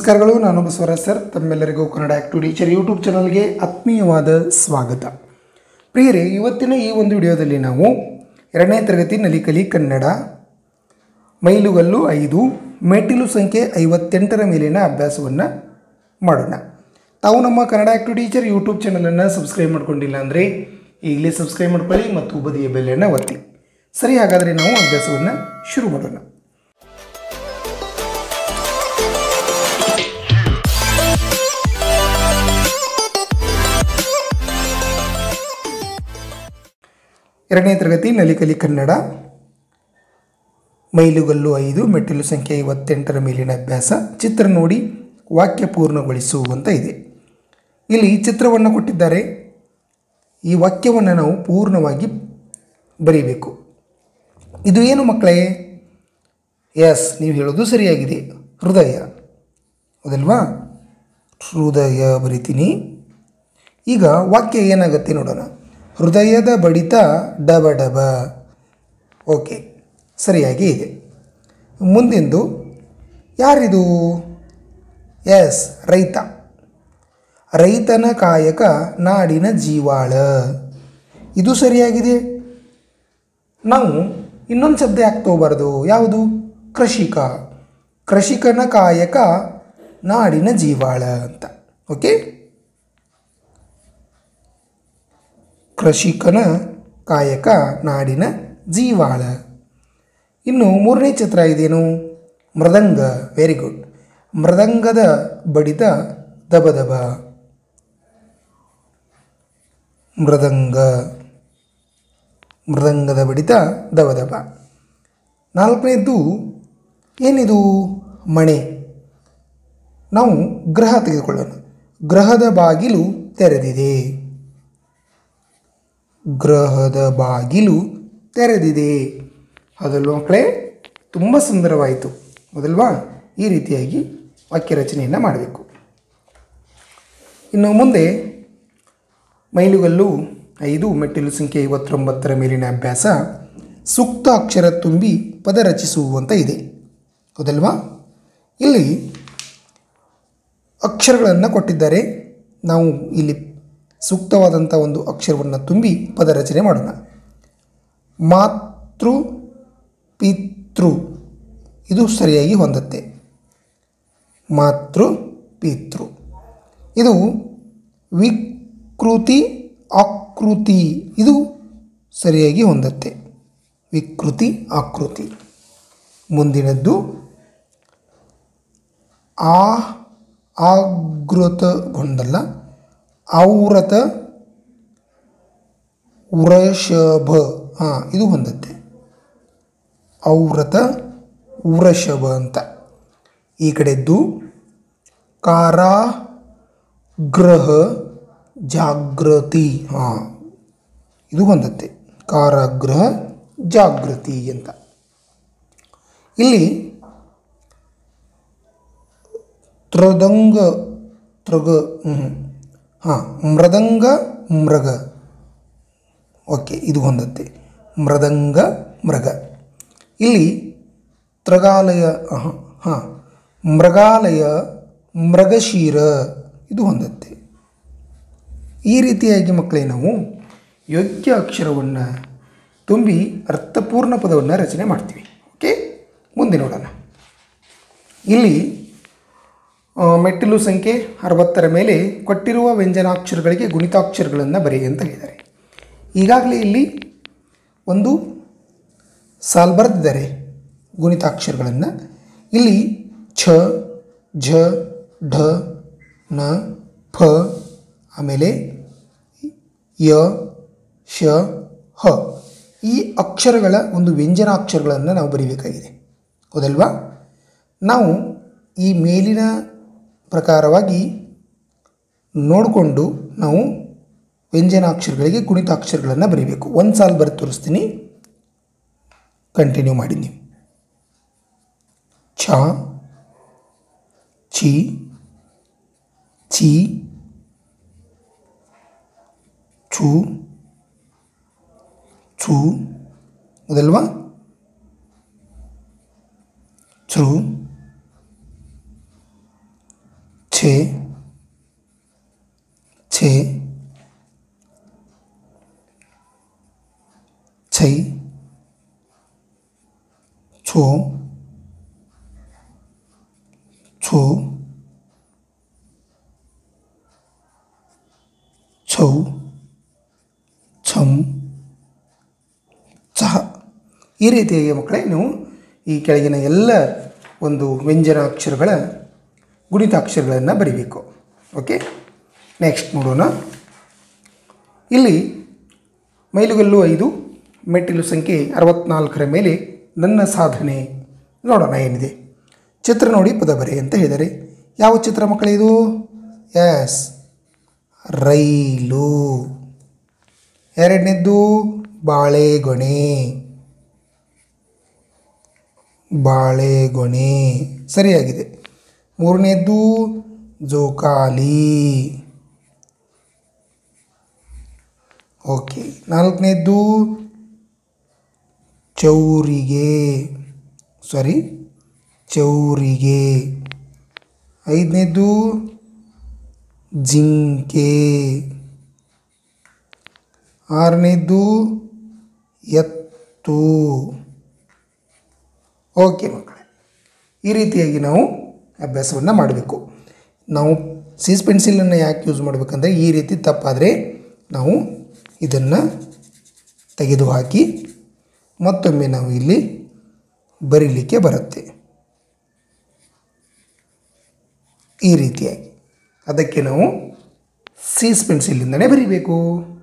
ನಮಸ್ಕಾರಗಳು ನಾನು ಬಸವರಾಜ್ ಸರ್ ತಮ್ಮೆಲ್ಲರಿಗೂ ಕನ್ನಡ ಆ್ಯಕ್ಟಿವ್ ಟೀಚರ್ ಯೂಟ್ಯೂಬ್ ಚಾನಲ್ಗೆ ಆತ್ಮೀಯವಾದ ಸ್ವಾಗತ ಪ್ರಿಯರೇ ಇವತ್ತಿನ ಈ ಒಂದು ವಿಡಿಯೋದಲ್ಲಿ ನಾವು ಎರಡನೇ ತರಗತಿ ನಲಿಕಲಿ ಕನ್ನಡ ಮೈಲುಗಲ್ಲು ಐದು ಮೆಟ್ಟಿಲು ಸಂಖ್ಯೆ ಐವತ್ತೆಂಟರ ಮೇಲಿನ ಅಭ್ಯಾಸವನ್ನು ಮಾಡೋಣ ತಾವು ನಮ್ಮ ಕನ್ನಡ ಆ್ಯಕ್ಟಿವ್ ಟೀಚರ್ ಯೂಟ್ಯೂಬ್ ಚಾನಲನ್ನು ಸಬ್ಸ್ಕ್ರೈಬ್ ಮಾಡ್ಕೊಂಡಿಲ್ಲ ಅಂದರೆ ಈಗಲೇ ಸಬ್ಸ್ಕ್ರೈಬ್ ಮಾಡ್ಕೊಳ್ಳಿ ಮತ್ತು ಬದಿಯ ಬೆಲೆಯನ್ನು ಒತ್ತಿ ಸರಿ ಹಾಗಾದರೆ ನಾವು ಅಭ್ಯಾಸವನ್ನು ಶುರು ಮಾಡೋಣ ಎರಡನೇ ತರಗತಿ ನಲಿಕಲಿ ಕನ್ನಡ ಮೈಲುಗಲ್ಲು ಐದು ಮೆಟ್ಟಿಲು ಸಂಖ್ಯೆ ಐವತ್ತೆಂಟರ ಮೇಲಿನ ಅಭ್ಯಾಸ ಚಿತ್ರ ನೋಡಿ ವಾಕ್ಯ ಪೂರ್ಣಗೊಳಿಸು ಅಂತ ಇದೆ ಇಲ್ಲಿ ಚಿತ್ರವನ್ನು ಕೊಟ್ಟಿದ್ದಾರೆ ಈ ವಾಕ್ಯವನ್ನು ನಾವು ಪೂರ್ಣವಾಗಿ ಬರೀಬೇಕು ಇದು ಏನು ಮಕ್ಕಳೇ ಎಸ್ ನೀವು ಹೇಳೋದು ಸರಿಯಾಗಿದೆ ಹೃದಯ ಹೌದಲ್ವಾ ಹೃದಯ ಬರಿತೀನಿ ಈಗ ವಾಕ್ಯ ಏನಾಗುತ್ತೆ ನೋಡೋಣ ಹೃದಯದ ಬಡಿತ ಡಬ ಡಬ ಓಕೆ ಸರಿಯಾಗಿ ಇದೆ ಮುಂದಿಂದು ಯಾರಿದು ಎಸ್ ರೈತ ರೈತನ ಕಾಯಕ ನಾಡಿನ ಜೀವಾಳ ಇದು ಸರಿಯಾಗಿದೆ ನಾವು ಇನ್ನೊಂದು ಶಬ್ದ ಯಾಕೆ ತಗೋಬಾರ್ದು ಯಾವುದು ಕೃಷಿಕ ಕೃಷಿಕನ ಕಾಯಕ ನಾಡಿನ ಜೀವಾಳ ಅಂತ ಓಕೆ ಕೃಷಿಕನ ಕಾಯಕ ನಾಡಿನ ಜೀವಾಳ ಇನ್ನು ಮೂರನೇ ಚಿತ್ರ ಇದೇನು ಮೃದಂಗ ವೆರಿ ಗುಡ್ ಮೃದಂಗದ ಬಡಿತ ದಬ ದಬ ಮೃದಂಗ ಮೃದಂಗದ ಬಡಿತ ದಬ ದಬ ನಾಲ್ಕನೇದ್ದು ಏನಿದು ಮಣೆ ನಾವು ಗ್ರಹ ತೆಗೆದುಕೊಳ್ಳೋಣ ಗ್ರಹದ ಬಾಗಿಲು ತೆರೆದಿದೆ ಗ್ರಹದ ಬಾಗಿಲು ತೆರೆದಿದೆ ಹೌದಲ್ವ ಮಕ್ಕಳೇ ತುಂಬ ಸುಂದರವಾಯಿತು ಹೌದಲ್ವಾ ಈ ರೀತಿಯಾಗಿ ವಾಕ್ಯ ರಚನೆಯನ್ನು ಮಾಡಬೇಕು ಇನ್ನು ಮುಂದೆ ಮೈಲುಗಲ್ಲು ಐದು ಮೆಟ್ಟಿಲು ಸಂಖ್ಯೆ ಐವತ್ತೊಂಬತ್ತರ ಮೇಲಿನ ಅಭ್ಯಾಸ ಸೂಕ್ತ ಅಕ್ಷರ ತುಂಬಿ ಪದ ರಚಿಸುವಂತ ಇದೆ ಹೌದಲ್ವಾ ಇಲ್ಲಿ ಅಕ್ಷರಗಳನ್ನು ಕೊಟ್ಟಿದ್ದಾರೆ ನಾವು ಇಲ್ಲಿ ಸೂಕ್ತವಾದಂಥ ಒಂದು ಅಕ್ಷರವನ್ನು ತುಂಬಿ ಪದ ರಚನೆ ಮಾಡೋಣ ಮಾತೃ ಪಿತೃ ಇದು ಸರಿಯಾಗಿ ಹೊಂದುತ್ತೆ ಮಾತೃ ಪಿತೃ ಇದು ವಿಕೃತಿ ಆಕೃತಿ ಇದು ಸರಿಯಾಗಿ ಹೊಂದುತ್ತೆ ವಿಕೃತಿ ಆಕೃತಿ ಮುಂದಿನದ್ದು ಆ ಆಗ್ರತಗೊಂಡಲ್ಲ ಔರತ ವೃಷಭ ಹಾಂ ಇದು ಹೊಂದುತ್ತೆ ಔರತ ವೃಷಭ ಅಂತ ಈ ಕಡೆದ್ದು ಕಾರಾಗೃಹ ಜಾಗೃತಿ ಹಾಂ ಇದು ಹೊಂದುತ್ತೆ ಕಾರಾಗೃಹ ಜಾಗೃತಿ ಅಂತ ಇಲ್ಲಿ ತ್ರದಂಗ ತ್ರಗ ಹಾಂ ಮೃದಂಗ ಮೃಗ ಓಕೆ ಇದು ಹೊಂದುತ್ತೆ ಮೃದಂಗ ಮೃಗ ಇಲ್ಲಿ ತ್ರಗಾಲಯ ಹಾಂ ಮೃಗಾಲಯ ಮೃಗಶೀರ ಇದು ಹೊಂದುತ್ತೆ ಈ ರೀತಿಯಾಗಿ ಮಕ್ಕಳೇ ನಾವು ಯೋಗ್ಯ ಅಕ್ಷರವನ್ನು ತುಂಬಿ ಅರ್ಥಪೂರ್ಣ ಪದವನ್ನು ರಚನೆ ಮಾಡ್ತೀವಿ ಓಕೆ ಮುಂದೆ ನೋಡೋಣ ಇಲ್ಲಿ ಮೆಟ್ಟಿಲು ಸಂಖ್ಯೆ ಅರವತ್ತರ ಮೇಲೆ ಕೊಟ್ಟಿರುವ ವ್ಯಂಜನಾಕ್ಷರಗಳಿಗೆ ಗುಣಿತಾಕ್ಷರಗಳನ್ನು ಬರೆಯಿ ಅಂತ ಹೇಳಿದ್ದಾರೆ ಈಗಾಗಲೇ ಇಲ್ಲಿ ಒಂದು ಸಾಲ್ ಬರೆದಿದ್ದಾರೆ ಗುಣಿತಾಕ್ಷರಗಳನ್ನು ಇಲ್ಲಿ ಛ ಝ ಢ ನ ಫ ಆಮೇಲೆ ಯ ಶ ಹ ಈ ಅಕ್ಷರಗಳ ಒಂದು ವ್ಯಂಜನಾಕ್ಷರಗಳನ್ನು ನಾವು ಬರೀಬೇಕಾಗಿದೆ ಹೌದಲ್ವಾ ನಾವು ಈ ಮೇಲಿನ ಪ್ರಕಾರವಾಗಿ ನೋಡಿಕೊಂಡು ನಾವು ವ್ಯಂಜನಾಕ್ಷರಗಳಿಗೆ ಗುಣಿತಾಕ್ಷರಗಳನ್ನು ಬರೀಬೇಕು ಒಂದು ಸಾಲು ಬರೆದು ತೋರಿಸ್ತೀನಿ ಕಂಟಿನ್ಯೂ ಮಾಡಿ ನೀವು ಛ ಛಿ ಛಿ ಛು ಛು ಹೌದಲ್ವಾ ಛೃ ಛೆ ಛೆ छै छो छो छौ ಛಂ ಚಹ ಈ ರೀತಿಯಾಗಿ ಮಕ್ಕಳೇ ನೀವು ಈ ಕೆಳಗಿನ ಎಲ್ಲ ಒಂದು ವ್ಯಂಜನ ಅಕ್ಷರಗಳ ಗುಣಿತಾಕ್ಷರಗಳನ್ನು ಬರೀಬೇಕು ಓಕೆ ನೆಕ್ಸ್ಟ್ ನೋಡೋಣ ಇಲ್ಲಿ ಮೈಲುಗಲ್ಲು ಐದು ಮೆಟ್ಟಿಲು ಸಂಖ್ಯೆ ಅರವತ್ನಾಲ್ಕರ ಮೇಲೆ ನನ್ನ ಸಾಧನೆ ನೋಡೋಣ ಏನಿದೆ ಚಿತ್ರ ನೋಡಿ ಪದ ಬರೆ ಅಂತ ಹೇಳಿದ್ದಾರೆ ಯಾವ ಚಿತ್ರ ಮಕ್ಕಳೇ ಇದು ಎಸ್ ರೈಲು ಎರಡನೇದ್ದು ಬಾಳೆಗೊನೆ ಬಾಳೆಗೊನೆ ಸರಿಯಾಗಿದೆ ಮೂರನೇದ್ದು ಜೋಕಾಲಿ ಓಕೆ ನಾಲ್ಕನೇದ್ದು ಚೌರಿಗೆ ಸಾರಿ ಚೌರಿಗೆ ಐದನೇದ್ದು ಜಿಂಕೆ ಆರನೇದ್ದು ಎತ್ತು ಓಕೆ ಮಕ್ಕಳೇ ಈ ರೀತಿಯಾಗಿ ನಾವು ಅಭ್ಯಾಸವನ್ನು ಮಾಡಬೇಕು ನಾವು ಸೀಸ್ ಪೆನ್ಸಿಲನ್ನು ಯಾಕೆ ಯೂಸ್ ಮಾಡಬೇಕಂದ್ರೆ ಈ ರೀತಿ ತಪ್ಪಾದರೆ ನಾವು ಇದನ್ನು ತೆಗೆದುಹಾಕಿ ಮತ್ತೊಮ್ಮೆ ನಾವು ಇಲ್ಲಿ ಬರೀಲಿಕ್ಕೆ ಬರುತ್ತೆ ಈ ರೀತಿಯಾಗಿ ಅದಕ್ಕೆ ನಾವು ಸೀಸ್ ಪೆನ್ಸಿಲಿಂದನೇ ಬರಿಬೇಕು